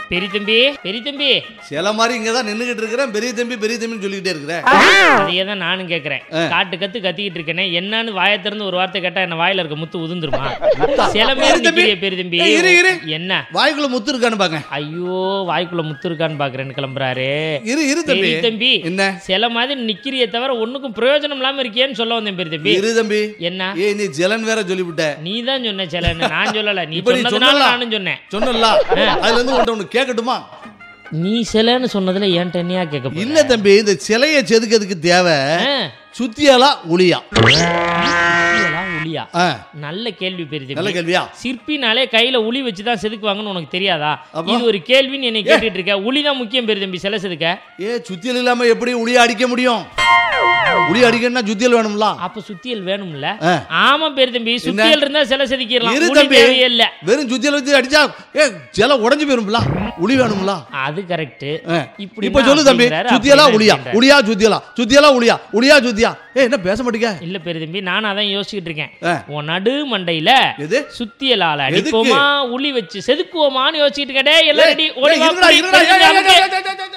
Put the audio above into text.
பெரிய தம்பி பெரிய தம்பி சில மாதிரி இங்க தான் நின்னுகிட்டு இருக்கிறேன் பெரிய தம்பி பெரிய தம்பின்னு சொல்லிக்கிட்டே இருக்கிறேன் அதையே தான் நானும் கேட்கறேன் காட்டு கத்து கத்திக்கிட்டு இருக்கேனே என்னன்னு வாயை திறந்து ஒரு வார்த்தை கேட்டா என்ன வாயில இருக்க முத்து உதிர்ந்துருமா சில பெரிய பேர் தம்பி. நிக்கிறியே பெரிய தம்பி ஏய், இரு, இரு. என்ன வாய்க்குள்ள முத்து இருக்கான்னு பாங்க ஐயோ வாய்க்குள்ள முத்து இருக்கான்னு பாக்குறேன்னு கிளம்புறாரு இரு இரு தம்பி பெரிய தம்பி என்ன சில மாதிரி நிக்கிறியே தவிர ஒண்ணுக்கும் பிரயோஜனம் இல்லாம இருக்கியேன்னு சொல்ல வந்தேன் பெரிய தம்பி இரு தம்பி என்ன ஏய் நீ ஜலன் வேற சொல்லிவிட்ட நீ தான் சொன்ன சிலன்னு நான் சொல்லல நீ இப்ப நீ சொன்னதுனால சொன்னல. நானும் சொன்னேன் சொன்னல அதுல இருந்து உன்ட்ட ஒண்ணு கேட்கட்டுமா நீ சிலன்னு சொன்னதுல ஏன்ட்ட என்னையா கேட்க போற? இல்ல தம்பி இந்த சிலையை செதுக்கிறதுக்கு தேவை ஆ, சுத்தியாலா ஒளியா சிற்பிகளா உளியா ஆ, நல்ல கேள்வி பெரிய நல்ல தம்பி கேள்வியா சிற்பினாலே கையில உளி வச்சு தான் செதுக்குவாங்கன்னு உனக்கு தெரியாதா அப்போ? இது ஒரு கேள்வின்னு என்னை கேட்டுட்டு இருக்க உளி தான் முக்கியம் பெரிய தம்பி சிலை செதுக்க ஏ சுத்தியல் இல்லாம எப்படி ஒளியா அடிக்க முடியும் ஒளி அடிக்கணும்னா சுத்தியல் வேணும்ல அப்ப சுத்தியல் வேணும்ல ஆ. ஆமா பெரிய தம்பி சுத்தியல் இருந்தா சிலை செதுக்கிடலாம் இரு உளி தம்பி தேவையே இல்ல வெறும் சுத்தியல் வச்சு அடிச்சா ஏ சிலை உடைஞ்சு போயிரும்ல ஒளி வேணும்ல அது கரெக்ட் ஆ. இப்படி இப்ப சொல்லு தம்பி சுத்தியலா ஒளியா ஒளியா சுத்தியலா சுத்தியலா ஒளியா ஒளியா சுத்தியா ஏ என்ன பேச மாட்டீங்க இல்ல பெரிய தம்பி நானும் அதான் யோசிச்சுட்டு இருக்கேன் ஆ. உன் நடு மண்டையில எது சுத்தியலால எதுக்கு? அடிப்போமா உளி வச்சு செதுக்குவோமான்னு யோசிச்சுட்டு இருக்கடே எல்லாம் ரெடி ஏய், இருடா, இருடா, ஏய், ஏய், ஏய், ஏய், ஏய், ஏய்,